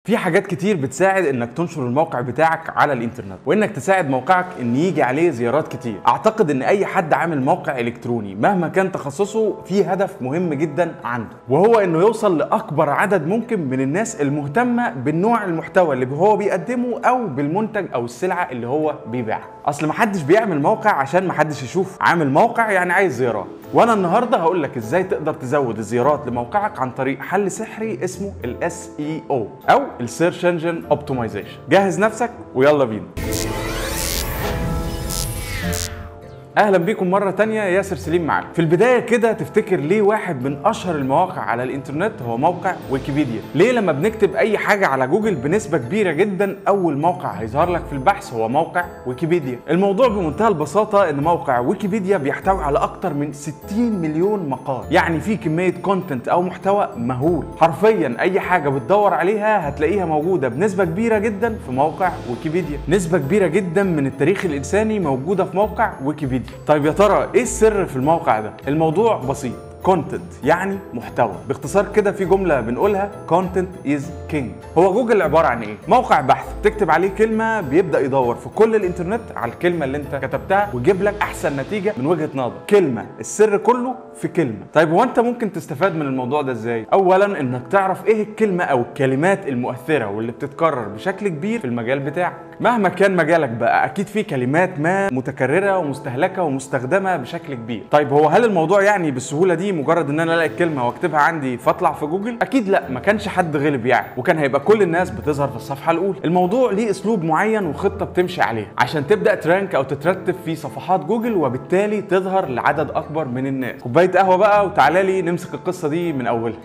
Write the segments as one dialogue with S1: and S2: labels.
S1: في حاجات كتير بتساعد انك تنشر الموقع بتاعك على الانترنت وانك تساعد موقعك ان يجي عليه زيارات كتير اعتقد ان اي حد عامل موقع الكتروني مهما كان تخصصه في هدف مهم جدا عنده وهو انه يوصل لاكبر عدد ممكن من الناس المهتمه بالنوع المحتوى اللي هو بيقدمه او بالمنتج او السلعه اللي هو بيبيعها اصل محدش بيعمل موقع عشان محدش يشوف عامل موقع يعني عايز زيارات وانا النهارده هقول لك ازاي تقدر تزود الزيارات لموقعك عن طريق حل سحري اسمه الاس اي او او السيرش انجن اوبتمايزيشن جهز نفسك ويلا بينا اهلا بيكم مره تانية ياسر سليم معاك في البدايه كده تفتكر ليه واحد من اشهر المواقع على الانترنت هو موقع ويكيبيديا ليه لما بنكتب اي حاجه على جوجل بنسبه كبيره جدا اول موقع هيظهر لك في البحث هو موقع ويكيبيديا الموضوع بمنتهى البساطه ان موقع ويكيبيديا بيحتوي على اكتر من 60 مليون مقال يعني في كميه كونتنت او محتوى مهول حرفيا اي حاجه بتدور عليها هتلاقيها موجوده بنسبه كبيره جدا في موقع ويكيبيديا نسبه كبيره جدا من التاريخ الانساني موجوده في موقع ويكيبيديا طيب يا ترى ايه السر في الموقع ده الموضوع بسيط كونتنت يعني محتوى باختصار كده في جمله بنقولها كونتنت از كينج هو جوجل عباره عن ايه موقع بحث تكتب عليه كلمه بيبدا يدور في كل الانترنت على الكلمه اللي انت كتبتها ويجيب لك احسن نتيجه من وجهه نظر كلمه السر كله في كلمه طيب هو انت ممكن تستفاد من الموضوع ده ازاي اولا انك تعرف ايه الكلمه او الكلمات المؤثره واللي بتتكرر بشكل كبير في المجال بتاعك مهما كان مجالك بقى اكيد في كلمات ما متكرره ومستهلكه ومستخدمه بشكل كبير طيب هو هل الموضوع يعني بالسهوله دي مجرد ان انا الاقي الكلمه واكتبها عندي فاطلع في جوجل اكيد لا ما كانش حد غلب يعني وكان هيبقى كل الناس بتظهر في الصفحه الاولى الموضوع ليه اسلوب معين وخطه بتمشي عليها عشان تبدا ترانك او تترتب في صفحات جوجل وبالتالي تظهر لعدد اكبر من الناس كوبايه قهوه بقى وتعالى لي نمسك القصه دي من اولها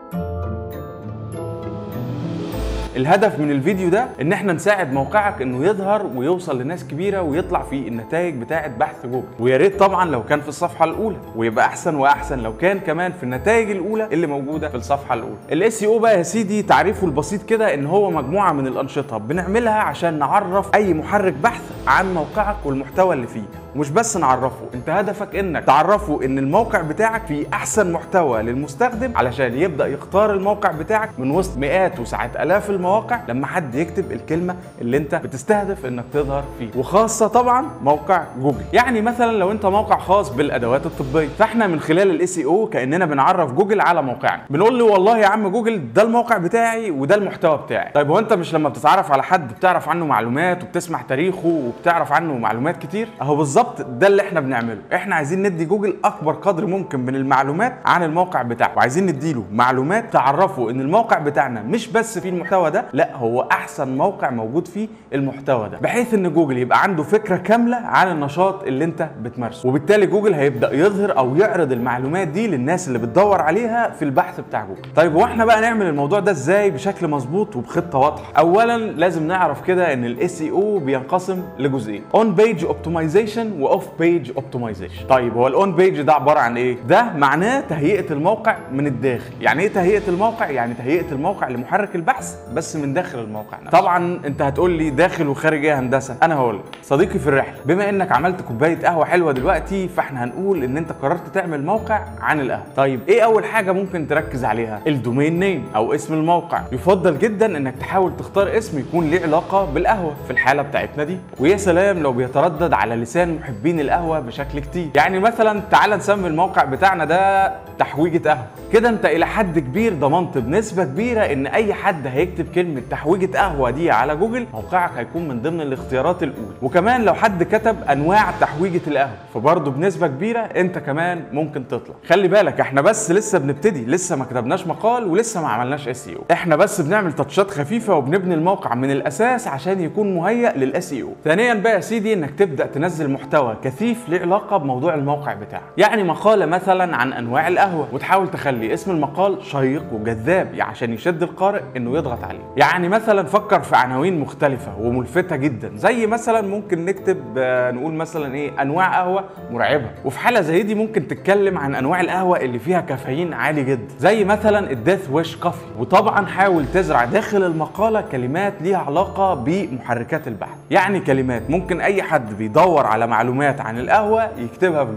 S1: الهدف من الفيديو ده ان احنا نساعد موقعك انه يظهر ويوصل لناس كبيره ويطلع في النتائج بتاعه بحث جوجل ويا ريت طبعا لو كان في الصفحه الاولى ويبقى احسن واحسن لو كان كمان في النتائج الاولى اللي موجوده في الصفحه الاولى الاس او بقى يا سيدي تعريفه البسيط كده ان هو مجموعه من الانشطه بنعملها عشان نعرف اي محرك بحث عن موقعك والمحتوى اللي فيه مش بس نعرفه انت هدفك انك تعرفه ان الموقع بتاعك فيه احسن محتوى للمستخدم علشان يبدا يختار الموقع بتاعك من وسط مئات وساعات الاف المواقع لما حد يكتب الكلمه اللي انت بتستهدف انك تظهر فيه وخاصه طبعا موقع جوجل يعني مثلا لو انت موقع خاص بالادوات الطبيه فاحنا من خلال الاس او كاننا بنعرف جوجل على موقعنا بنقول له والله يا عم جوجل ده الموقع بتاعي وده المحتوى بتاعي طيب هو انت مش لما بتتعرف على حد بتعرف عنه معلومات وبتسمع تاريخه وبتعرف عنه معلومات كتير اهو بالظبط ده اللي احنا بنعمله احنا عايزين ندي جوجل اكبر قدر ممكن من المعلومات عن الموقع بتاعه وعايزين نديله معلومات تعرفه ان الموقع بتاعنا مش بس فيه المحتوى ده لا هو احسن موقع موجود فيه المحتوى ده بحيث ان جوجل يبقى عنده فكره كامله عن النشاط اللي انت بتمارسه وبالتالي جوجل هيبدا يظهر او يعرض المعلومات دي للناس اللي بتدور عليها في البحث بتاع جوجل طيب واحنا بقى نعمل الموضوع ده ازاي بشكل مظبوط وبخطه واضحه اولا لازم نعرف كده ان الاس او بينقسم لجزئين اون بيج اوبتمايزيشن واوف بيج اوبتمايزيشن طيب هو الاون بيج ده عباره عن ايه ده معناه تهيئه الموقع من الداخل يعني ايه تهيئه الموقع يعني تهيئه الموقع لمحرك البحث بس من داخل الموقع نفسه. طبعا انت هتقول لي داخل وخارج ايه هندسه انا هقول لك صديقي في الرحله بما انك عملت كوبايه قهوه حلوه دلوقتي فاحنا هنقول ان انت قررت تعمل موقع عن القهوه طيب ايه اول حاجه ممكن تركز عليها الدومين نيم او اسم الموقع يفضل جدا انك تحاول تختار اسم يكون ليه علاقه بالقهوه في الحاله بتاعتنا دي ويا سلام لو بيتردد على لسان محبين القهوه بشكل كتير يعني مثلا تعال نسمي الموقع بتاعنا ده تحويجه قهوه كده انت الى حد كبير ضمنت بنسبه كبيره ان اي حد هيكتب كلمه تحويجه قهوه دي على جوجل موقعك هيكون من ضمن الاختيارات الاولى وكمان لو حد كتب انواع تحويجه القهوه فبرضه بنسبه كبيره انت كمان ممكن تطلع خلي بالك احنا بس لسه بنبتدي لسه ما كتبناش مقال ولسه ما عملناش اس او احنا بس بنعمل تاتشات خفيفه وبنبني الموقع من الاساس عشان يكون مهيأ للاس او ثانيا بقى يا سيدي انك تبدا تنزل محتوى كثيف له علاقه بموضوع الموقع بتاعك يعني مقاله مثلا عن انواع القهوه وتحاول تخلي اسم المقال شيق وجذاب يعني عشان يشد القارئ انه يضغط عليه يعني مثلا فكر في عناوين مختلفه وملفته جدا زي مثلا ممكن نكتب آه، نقول مثلا ايه انواع قهوه مرعبه وفي حاله زي دي ممكن تتكلم عن انواع القهوه اللي فيها كافيين عالي جدا زي مثلا الديث ويش كافي وطبعا حاول تزرع داخل المقاله كلمات ليها علاقه بمحركات البحث يعني كلمات ممكن اي حد بيدور على معلومات عن القهوه يكتبها في جوجل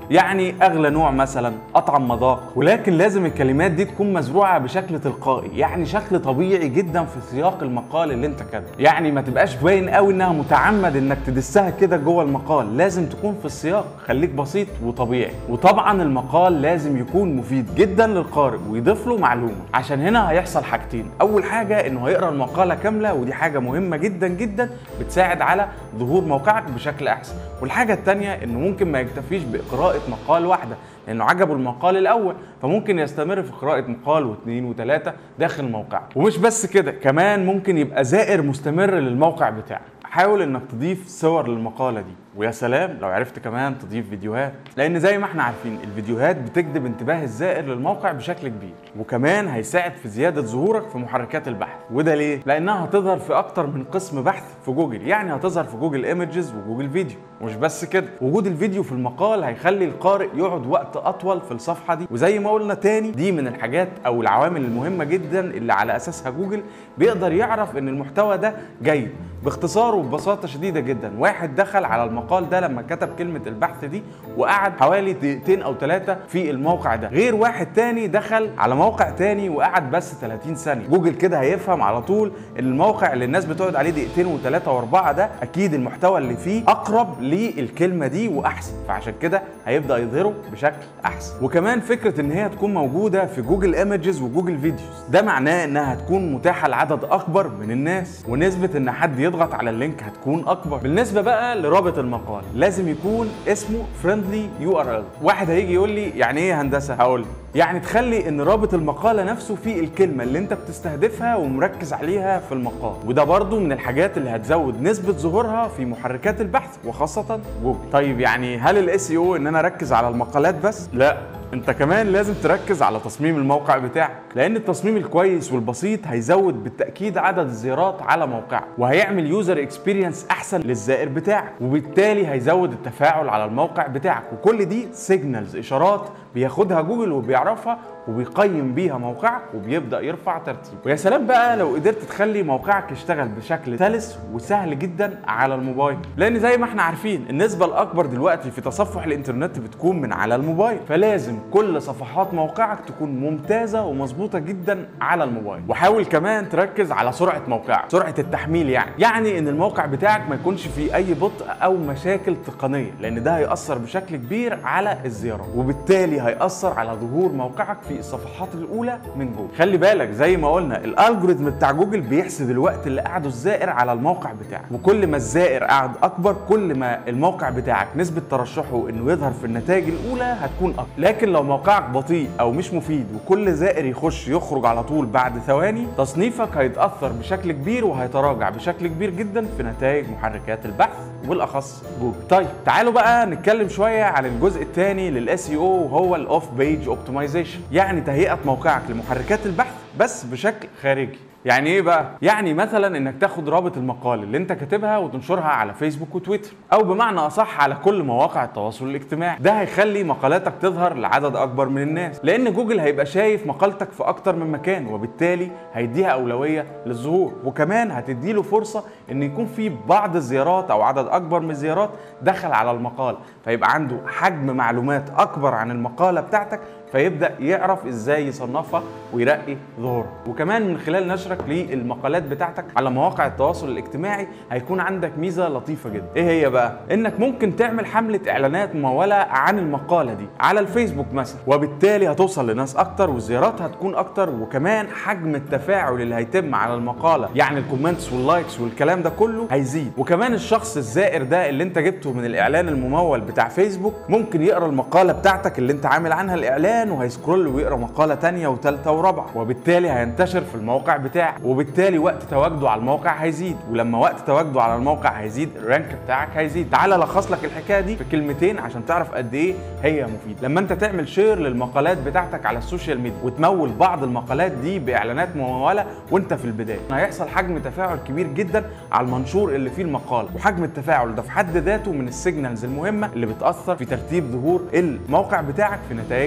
S1: يعني اغلى نوع مثلا اطعم مذاق ولكن لازم الكلمات دي تكون مزروعه بشكل تلقائي يعني شكل طبيعي جدا في سياق المقال اللي انت كاتبه يعني ما تبقاش باين قوي انها متعمد انك تدسها كده جوه المقال لازم تكون في السياق خليك بسيط وطبيعي وطبعا المقال لازم يكون مفيد جدا للقارئ ويضيف له معلومه عشان هنا هيحصل حاجتين اول حاجه انه هيقرا المقاله كامله ودي حاجه مهمه جدا جدا بتساعد على ظهور موقعك بشكل احسن والحاجه الثانيه انه ممكن ما يكتفيش بقراءه مقال واحده لانه عجبه المقال الاول فممكن يستمر في قراءه مقال واثنين وثلاثه داخل موقعك ومش بس كده كمان ممكن يبقى زائر مستمر للموقع بتاعك حاول انك تضيف صور للمقاله دي ويا سلام لو عرفت كمان تضيف فيديوهات لان زي ما احنا عارفين الفيديوهات بتجذب انتباه الزائر للموقع بشكل كبير وكمان هيساعد في زياده ظهورك في محركات البحث وده ليه لانها هتظهر في اكتر من قسم بحث في جوجل يعني هتظهر في جوجل ايمجز وجوجل فيديو ومش بس كده وجود الفيديو في المقال هيخلي القارئ يقعد وقت اطول في الصفحه دي وزي ما قلنا تاني دي من الحاجات او العوامل المهمه جدا اللي على اساسها جوجل بيقدر يعرف ان المحتوى ده جيد باختصار وببساطه شديده جدا واحد دخل على المقال ده لما كتب كلمه البحث دي وقعد حوالي دقيقتين او ثلاثه في الموقع ده غير واحد تاني دخل على موقع تاني وقعد بس 30 ثانيه جوجل كده هيفهم على طول ان الموقع اللي الناس بتقعد عليه دقيقتين وثلاثه واربعه ده اكيد المحتوى اللي فيه اقرب للكلمه دي واحسن فعشان كده هيبدا يظهره بشكل احسن وكمان فكره ان هي تكون موجوده في جوجل ايمجز وجوجل فيديوز ده معناه انها هتكون متاحه لعدد اكبر من الناس ونسبه ان حد يضغط على اللينك هتكون اكبر بالنسبه بقى لرابط المقال لازم يكون اسمه فريندلي يو ار ال واحد هيجي يقول لي يعني ايه هندسه هقول يعني تخلي ان رابط المقاله نفسه فيه الكلمه اللي انت بتستهدفها ومركز عليها في المقال وده برضو من الحاجات اللي هتزود نسبه ظهورها في محركات البحث وخاصه جوجل طيب يعني هل الاس او ان انا اركز على المقالات بس لا انت كمان لازم تركز على تصميم الموقع بتاعك لان التصميم الكويس والبسيط هيزود بالتاكيد عدد الزيارات على موقعك وهيعمل يوزر اكسبيرينس احسن للزائر بتاعك وبالتالي هيزود التفاعل على الموقع بتاعك وكل دي سيجنالز اشارات بياخدها جوجل وبيعرفها وبيقيم بيها موقعك وبيبدا يرفع ترتيب ويا سلام بقى لو قدرت تخلي موقعك يشتغل بشكل سلس وسهل جدا على الموبايل لان زي ما احنا عارفين النسبه الاكبر دلوقتي في تصفح الانترنت بتكون من على الموبايل فلازم كل صفحات موقعك تكون ممتازه ومظبوطه جدا على الموبايل وحاول كمان تركز على سرعه موقعك سرعه التحميل يعني يعني ان الموقع بتاعك ما يكونش فيه اي بطء او مشاكل تقنيه لان ده هياثر بشكل كبير على الزيارات وبالتالي هياثر على ظهور موقعك في الصفحات الاولى من جوجل خلي بالك زي ما قلنا الالجوريثم بتاع جوجل بيحسب الوقت اللي قعده الزائر على الموقع بتاعك وكل ما الزائر قعد اكبر كل ما الموقع بتاعك نسبه ترشحه انه يظهر في النتائج الاولى هتكون اكبر لكن لو موقعك بطيء او مش مفيد وكل زائر يخش يخرج على طول بعد ثواني تصنيفك هيتاثر بشكل كبير وهيتراجع بشكل كبير جدا في نتائج محركات البحث وبالاخص جوجل طيب تعالوا بقى نتكلم شويه عن الجزء الثاني للاس او وهو الاوف بيج اوبتمايزيشن يعني تهيئه موقعك لمحركات البحث بس بشكل خارجي يعني ايه بقى؟ يعني مثلا انك تاخد رابط المقال اللي انت كاتبها وتنشرها على فيسبوك وتويتر او بمعنى اصح على كل مواقع التواصل الاجتماعي ده هيخلي مقالاتك تظهر لعدد اكبر من الناس لان جوجل هيبقى شايف مقالتك في اكتر من مكان وبالتالي هيديها اولويه للظهور وكمان هتديله فرصه ان يكون في بعض الزيارات او عدد اكبر من الزيارات دخل على المقال فيبقى عنده حجم معلومات اكبر عن المقاله بتاعتك فيبدا يعرف ازاي يصنفها ويرقي ظهورها وكمان من خلال نشرك للمقالات بتاعتك على مواقع التواصل الاجتماعي هيكون عندك ميزه لطيفه جدا ايه هي بقى انك ممكن تعمل حمله اعلانات مموله عن المقاله دي على الفيسبوك مثلا وبالتالي هتوصل لناس اكتر والزيارات هتكون اكتر وكمان حجم التفاعل اللي هيتم على المقاله يعني الكومنتس واللايكس والكلام ده كله هيزيد وكمان الشخص الزائر ده اللي انت جبته من الاعلان الممول بتاع فيسبوك ممكن يقرا المقاله بتاعتك اللي انت عامل عنها الاعلان مكان وهيسكرول ويقرا مقاله تانية وثالثه ورابعه وبالتالي هينتشر في الموقع بتاعك وبالتالي وقت تواجده على الموقع هيزيد ولما وقت تواجده على الموقع هيزيد الرانك بتاعك هيزيد تعال الخص لك الحكايه دي في كلمتين عشان تعرف قد ايه هي مفيده لما انت تعمل شير للمقالات بتاعتك على السوشيال ميديا وتمول بعض المقالات دي باعلانات مموله وانت في البدايه هيحصل حجم تفاعل كبير جدا على المنشور اللي فيه المقال وحجم التفاعل ده في حد ذاته من السيجنالز المهمه اللي بتاثر في ترتيب ظهور الموقع بتاعك في نتائج البحث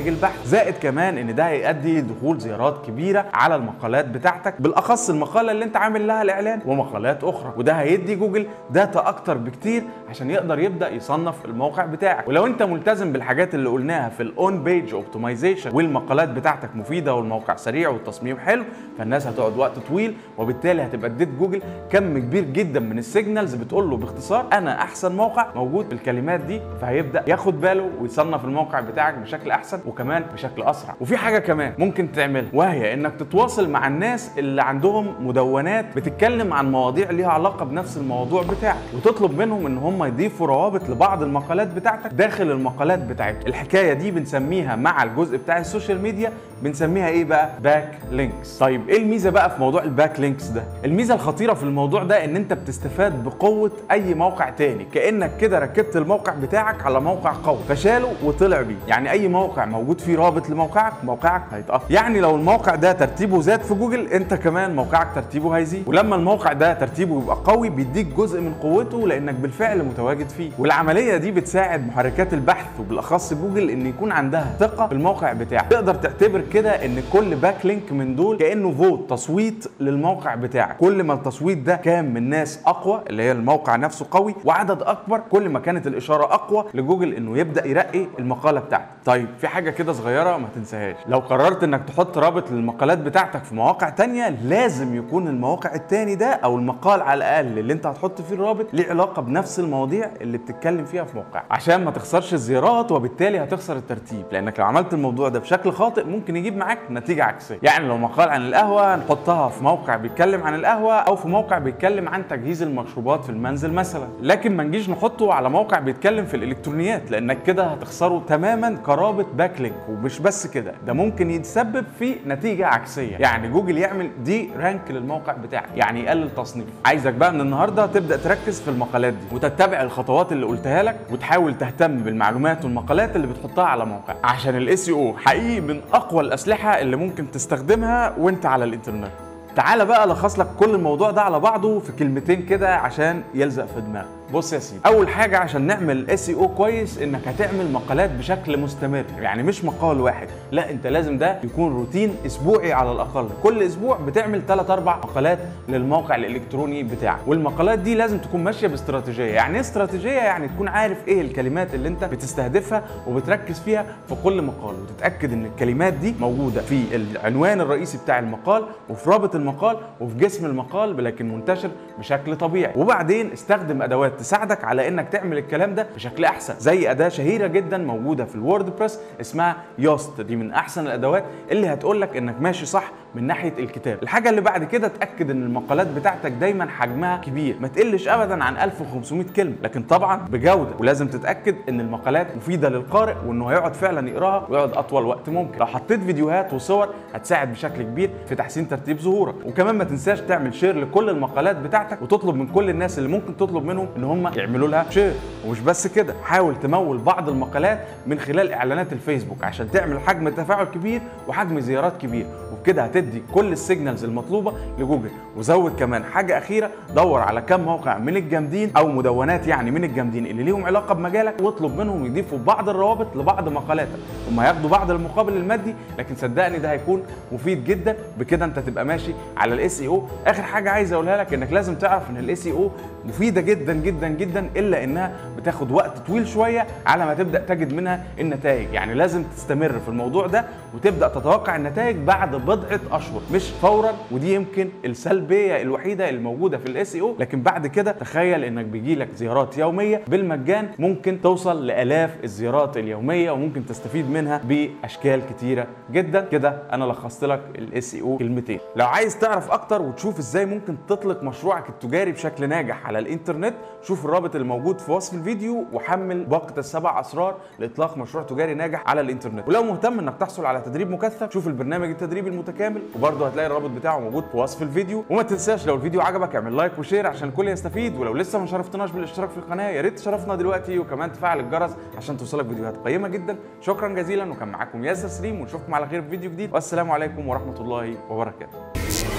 S1: زائد كمان ان ده هيؤدي لدخول زيارات كبيره على المقالات بتاعتك بالاخص المقاله اللي انت عامل لها الاعلان ومقالات اخرى وده هيدي جوجل داتا اكتر بكتير عشان يقدر يبدا يصنف الموقع بتاعك ولو انت ملتزم بالحاجات اللي قلناها في الاون بيج اوبتمايزيشن والمقالات بتاعتك مفيده والموقع سريع والتصميم حلو فالناس هتقعد وقت طويل وبالتالي هتبقى اديت جوجل كم كبير جدا من السيجنالز بتقول له باختصار انا احسن موقع موجود بالكلمات دي فهيبدا ياخد باله ويصنف الموقع بتاعك بشكل احسن وكمان بشكل اسرع وفي حاجه كمان ممكن تعملها وهي انك تتواصل مع الناس اللي عندهم مدونات بتتكلم عن مواضيع ليها علاقه بنفس الموضوع بتاعك وتطلب منهم ان هم يضيفوا روابط لبعض المقالات بتاعتك داخل المقالات بتاعتهم الحكايه دي بنسميها مع الجزء بتاع السوشيال ميديا بنسميها ايه بقى باك لينكس طيب ايه الميزه بقى في موضوع الباك لينكس ده الميزه الخطيره في الموضوع ده ان انت بتستفاد بقوه اي موقع تاني كانك كده ركبت الموقع بتاعك على موقع قوي فشاله وطلع بيه يعني اي موقع موجود فيه رابط لموقعك موقعك هيتقفل يعني لو الموقع ده ترتيبه زاد في جوجل انت كمان موقعك ترتيبه هيزيد ولما الموقع ده ترتيبه يبقى قوي بيديك جزء من قوته لانك بالفعل متواجد فيه والعمليه دي بتساعد محركات البحث وبالاخص جوجل ان يكون عندها ثقه في الموقع بتاعك تقدر تعتبر كده ان كل باك لينك من دول كانه فوت تصويت للموقع بتاعك كل ما التصويت ده كان من ناس اقوى اللي هي الموقع نفسه قوي وعدد اكبر كل ما كانت الاشاره اقوى لجوجل انه يبدا يرقي المقاله بتاعتك طيب في حاجه كده صغيره ما تنساهاش لو قررت انك تحط رابط للمقالات بتاعتك في مواقع تانية لازم يكون المواقع التاني ده او المقال على الاقل اللي انت هتحط فيه الرابط ليه علاقه بنفس المواضيع اللي بتتكلم فيها في موقع عشان ما تخسرش الزيارات وبالتالي هتخسر الترتيب لانك لو عملت الموضوع ده بشكل خاطئ ممكن يجيب معاك نتيجه عكسيه يعني لو مقال عن القهوه نحطها في موقع بيتكلم عن القهوه او في موقع بيتكلم عن تجهيز المشروبات في المنزل مثلا لكن ما نجيش نحطه على موقع بيتكلم في الالكترونيات لانك كده هتخسره تماما كرابط باك لينك ومش بس كده ده ممكن يتسبب في نتيجه عكسيه يعني جوجل يعمل دي رانك للموقع بتاعك يعني يقلل تصنيف عايزك بقى من النهارده تبدا تركز في المقالات دي وتتبع الخطوات اللي قلتها لك وتحاول تهتم بالمعلومات والمقالات اللي بتحطها على موقع عشان الاس او حقيقي من اقوى الاسلحه اللي ممكن تستخدمها وانت على الانترنت تعالى بقى الخص لك كل الموضوع ده على بعضه في كلمتين كده عشان يلزق في دماغك بص يا سيدي اول حاجه عشان نعمل اس او كويس انك هتعمل مقالات بشكل مستمر يعني مش مقال واحد لا انت لازم ده يكون روتين اسبوعي على الاقل كل اسبوع بتعمل 3 4 مقالات للموقع الالكتروني بتاعك والمقالات دي لازم تكون ماشيه باستراتيجيه يعني ايه استراتيجيه يعني تكون عارف ايه الكلمات اللي انت بتستهدفها وبتركز فيها في كل مقال وتتاكد ان الكلمات دي موجوده في العنوان الرئيسي بتاع المقال وفي رابط المقال وفي جسم المقال لكن منتشر بشكل طبيعي وبعدين استخدم ادوات تساعدك على انك تعمل الكلام ده بشكل احسن زي اداه شهيره جدا موجوده في الووردبريس اسمها يوست دي من احسن الادوات اللي هتقول لك انك ماشي صح من ناحيه الكتاب الحاجه اللي بعد كده اتاكد ان المقالات بتاعتك دايما حجمها كبير ما تقلش ابدا عن 1500 كلمه لكن طبعا بجوده ولازم تتاكد ان المقالات مفيده للقارئ وانه هيقعد فعلا يقراها ويقعد اطول وقت ممكن لو حطيت فيديوهات وصور هتساعد بشكل كبير في تحسين ترتيب ظهورك وكمان ما تنساش تعمل شير لكل المقالات بتاعتك وتطلب من كل الناس اللي ممكن تطلب منهم ان هم يعملوا لها شير ومش بس كده حاول تمول بعض المقالات من خلال اعلانات الفيسبوك عشان تعمل حجم تفاعل كبير وحجم زيارات كبير وبكده هتدي كل السيجنالز المطلوبه لجوجل وزود كمان حاجه اخيره دور على كم موقع من الجامدين او مدونات يعني من الجامدين اللي ليهم علاقه بمجالك واطلب منهم يضيفوا بعض الروابط لبعض مقالاتك هم هياخدوا بعض المقابل المادي لكن صدقني ده هيكون مفيد جدا بكده انت تبقى ماشي على الاس اي او اخر حاجه عايز اقولها لك انك لازم تعرف ان الاس اي او مفيده جدا جدا جدا الا انها بتاخد وقت طويل شويه على ما تبدا تجد منها النتائج يعني لازم تستمر في الموضوع ده وتبدا تتوقع النتائج بعد بضعه اشهر مش فورا ودي يمكن السلبيه الوحيده الموجوده في الاس او لكن بعد كده تخيل انك بيجي لك زيارات يوميه بالمجان ممكن توصل لالاف الزيارات اليوميه وممكن تستفيد منها باشكال كتيره جدا كده انا لخصت لك الاس او كلمتين لو عايز تعرف اكتر وتشوف ازاي ممكن تطلق مشروعك التجاري بشكل ناجح على الانترنت شوف الرابط الموجود في وصف الفيديو وحمل باقه السبع اسرار لاطلاق مشروع تجاري ناجح على الانترنت ولو مهتم انك تحصل على تدريب مكثف شوف البرنامج التدريبي المتكامل وبرضه هتلاقي الرابط بتاعه موجود في وصف الفيديو وما تنساش لو الفيديو عجبك اعمل لايك وشير عشان الكل يستفيد ولو لسه ما شرفتناش بالاشتراك في القناه يا ريت تشرفنا دلوقتي وكمان تفعل الجرس عشان توصلك فيديوهات قيمه جدا شكرا جزيلا وكان معاكم ياسر سليم ونشوفكم على خير في فيديو جديد والسلام عليكم ورحمه الله وبركاته